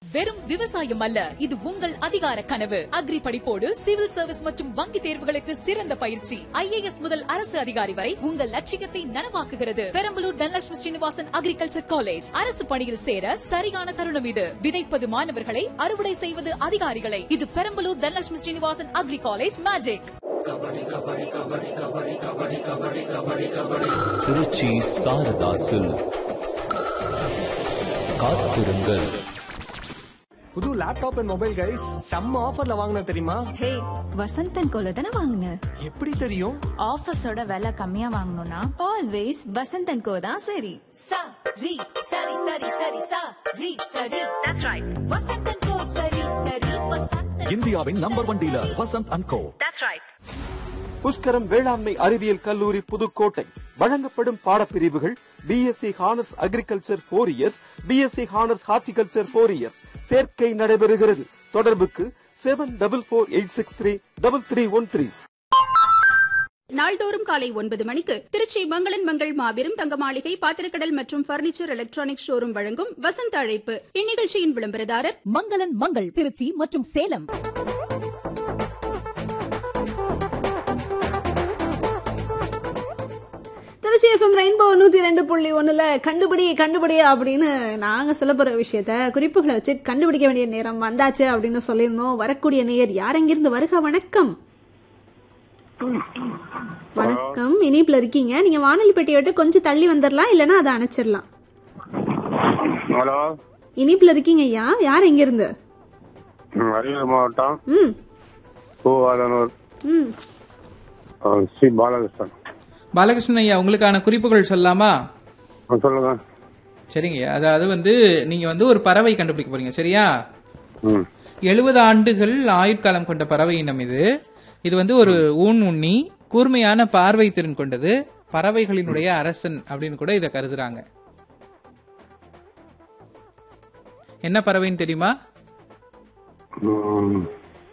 வெறும் விவசாயம் அல்ல இது உங்கள் அதிகார கனவு அக்ரி படிப்போடு சிவில் சர்வீஸ் மற்றும் வங்கி தேர்வுகளுக்கு சிறந்த பயிற்சி ஐஏஎஸ் முதல் அரசு அதிகாரி வரை உங்கள் லட்சியத்தை நனவாக்குகிறது பெரம்பலூர் தனலட்சுமி ஸ்ரீனிவாசன் அக்ரிகல்ச்சர் காலேஜ் அரசு பணியில் சேர சரியான தருணம் இது விதைப்பது மாணவர்களை அறுவடை செய்வது அதிகாரிகளை இது Perambalur Dhanalakshmi Srinivasan agri college magic Trichy Saradha silk காத்திருங்கள் புது லேப்டாப் அண்ட் மொபைல் கைஸ் செம்ம ஆஃபர்ல வாங்கின தெரியுமா ஹே வசந்தன் கோல தானே வாங்கின எப்படி தெரியும் ஆஃபீஸோட விலை கம்மியா வாங்கணும்னா ஆல்வேஸ் வசந்தன் கோ தான் சரி சா ரி சரி சரி சரி சா ரி சரி தட்ஸ் ரைட் வசந்தன் கோ சரி சரி வசந்தன் இந்தியாவின் number one dealer Vasanth and co Pushkaram வேளாண்மை அறிவியல் கல்லூரி புதுக்கோட்டை வழங்கப்படும் பாடப்பிரிவுகள் BSc honours agriculture four years BSc honours horticulture four years சேர்க்கை நடைபெறுகிறது தொடர்புக்கு seven double four eight six three double three one three நாள்தோறும் காலை ஒன்பது மணிக்கு திருச்சி மங்களன் மங்கள் மாபெரும் தங்க மாளிகை பாத்திரக்கடல் மற்றும் பர்னிச்சர் எலக்ட்ரானிக் ஷோரூம் வழங்கும் வசந்த அழைப்பு இந்நிகழ்ச்சியின் விளம்பரதாரர் மங்களன் மங்கள் திருச்சி மற்றும் சேலம் திருச்சி எஃப்எம் ரெயின்போ நூத்தி ரெண்டு புள்ளி ஒண்ணுல கண்டுபிடி கண்டுபிடி அப்படின்னு நாங்க சொல்ல போற விஷயத்த குறிப்புகளை வச்சு கண்டுபிடிக்க வேண்டிய நேரம் வந்தாச்சு அப்படின்னு சொல்லியிருந்தோம் வரக்கூடிய நேயர் யார் எங்கிருந்து வருக வணக்கம் வணக்கம் இனிப்புல இருக்கீங்க நீங்க வானொலி பெட்டியை விட்டு கொஞ்சம் தள்ளி வந்துடலாம் இல்லைன்னா அதை அணைச்சிடலாம் ஹலோ இனிப்புல இருக்கீங்க ஐயா யார் எங்க இருந்து ம், அரியலூர் மாவட்டம் ம் பூவாதனூர் ம் ஆ, ஸ்ரீ பாலகிருஷ்ணன் பாலகிருஷ்ணன் ஐயா உங்களுக்கான குறிப்புகள் சொல்லலாமா ஆ, சொல்லுங்க சரிங்க அதாவது வந்து நீங்க வந்து ஒரு பறவை கண்டுபிடிக்க போறீங்க சரியா ம் எழுபது ஆண்டுகள் ஆயுட்காலம் கொண்ட பறவை இனம் இது இது வந்து ஒரு ஊன் உண்ணி கூர்மையான பார்வை திறன் கொண்டது பறவைகளினுடைய அரசன் அப்படின்னு கூட இதை கருதுறாங்க என்ன பறவைன்னு தெரியுமா ம்.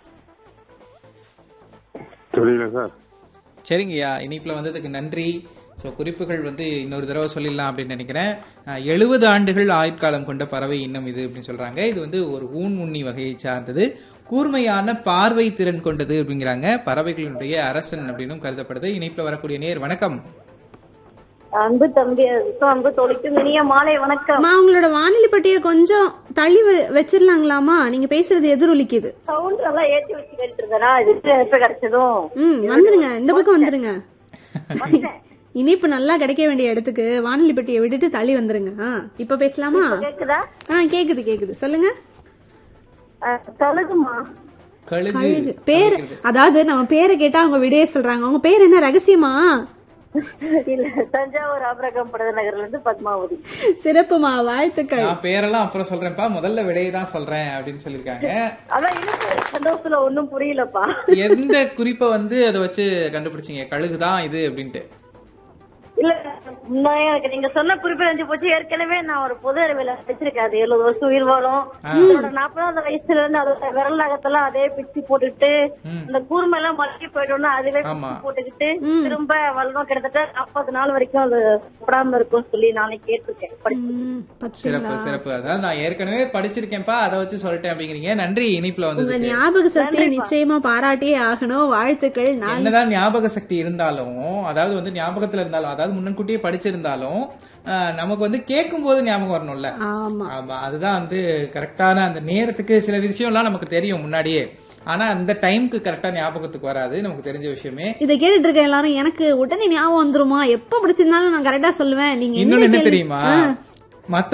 தெரியல சார் சரிங்கய்யா இனிப்புல வந்ததுக்கு நன்றி ஸோ குறிப்புகள் வந்து இன்னொரு தடவை சொல்லிடலாம் அப்படின்னு நினைக்கிறேன் எழுபது ஆண்டுகள் ஆயுட்காலம் கொண்ட பறவை இன்னும் இது அப்படின்னு சொல்றாங்க இது வந்து ஒரு ஊன் உண்ணி வகையை சார்ந்தது கூர்மையான பார்வை திறன் கொண்டது அப்படிங்கிறாங்க பறவைகளினுடைய அரசன் அப்படின்னும் கருதப்படுது இனிப்புல வரக்கூடிய நேர் வணக்கம் அன்பு தம்பி அன்பு தொலைக்கும் இனிய மாலை வணக்கம் அம்மா உங்களோட வானொலி பெட்டியை கொஞ்சம் தள்ளி வ- வச்சிடலாங்களாமா நீங்க பேசுறது எதிரொலிக்குது சவுண்ட் நல்லா ஏத்தி வச்சு கேட்டு இருந்தனா இது எப்ப கிடைச்சதும் ம் வந்துருங்க இந்த பக்கம் வந்துருங்க இனிப்பு நல்லா கிடைக்க வேண்டிய இடத்துக்கு வானொலி பெட்டியை விட்டுட்டு தள்ளி வந்துருங்க ஆ, இப்ப பேசலாமா கேக்குதா ஆ கேக்குது கேக்குது சொல்லுங்க அஹ், கழுகுமா கழுகு கழுகு பேர் அதாவது நம்ம பேரை கேட்டா அவங்க விடையே சொல்றாங்க உங்க பேர் என்ன ரகசியமா இல்ல தஞ்சாவூர் ஆபரகம் படத நகர்ல இருந்து பத்மாவதி சிறப்புமா வாழ்த்துக்கள் நான் பேரெல்லாம் அப்புறம் சொல்றேன்ப்பா முதல்ல விடையை தான் சொல்றேன் அப்படின்னு சொல்லியிருக்காங்க அதான் எனக்கு சந்தோஷத்துல ஒண்ணும் புரியலப்பா எந்த குறிப்பை வந்து அதை வச்சு கண்டுபிடிச்சீங்க கழுகுதான் இது அப்படின்ட்டு இல்ல நான் எனக்கு நீங்க சொன்ன குறிப்பிட வந்து போச்சு ஏற்கனவே நான் ஒரு பொது அறிவியல வச்சிருக்கேன் அது எழுபது வருஷம் உயிர் வாழும் அதோட நாற்பதாவது வயசுல இருந்து அதோட விரல் நகத்தெல்லாம் அதே பிச்சு போட்டுட்டு இந்த கூர்மை எல்லாம் மலக்கி போயிட்டோம்னா அதுவே ஆமா. பிச்சு போட்டுக்கிட்டு திரும்ப வளரும் கிட்டத்தட்ட நாற்பது நாள் வரைக்கும் அது சாப்பிடாம இருக்கும் சொல்லி நானே கேட்டிருக்கேன் படிச்சு. ம், சிறப்பு பாத்தீங்களா சிறப்பு அதான் நான் ஏற்கனவே படிச்சிருக்கேன்ப்பா அதை வச்சு சொல்லிட்டேன் அப்படிங்கிறீங்க நன்றி இனிப்புல உங்க வந்ததுக்கு ஞாபக சக்தியை நிச்சயமா பாராட்டியே ஆகணும் வாழ்த்துக்கள் நாள் என்னதான் ஞாபக சக்தி இருந்தாலும் அதாவது வந்து ஞாபகத்துல இருந்தாலும் அதாவது முன்னன்கூட்டியே படிச்சிருந்தாலும் ஆஹ், நமக்கு வந்து கேட்கும் போது ஞாபகம் வரணும்ல ஆமா ஆமா அதுதான் வந்து கரெக்டான அந்த நேரத்துக்கு சில விஷயம்லாம் நமக்கு தெரியும் முன்னாடியே ஆனா அந்த டைம்க்கு கரெக்டா ஞாபகத்துக்கு வராது நமக்கு தெரிஞ்ச விஷயமே இதை கேட்டுட்டு இருக்க எல்லாரும் எனக்கு உடனே ஞாபகம் வந்துருமா எப்ப பிடிச்சிருந்தாலும் நான் கரெக்டா சொல்லுவேன் நீங்க எந்த இன்னொன்னு என்ன கேள்வி- தெரியுமா ஆ. மத்த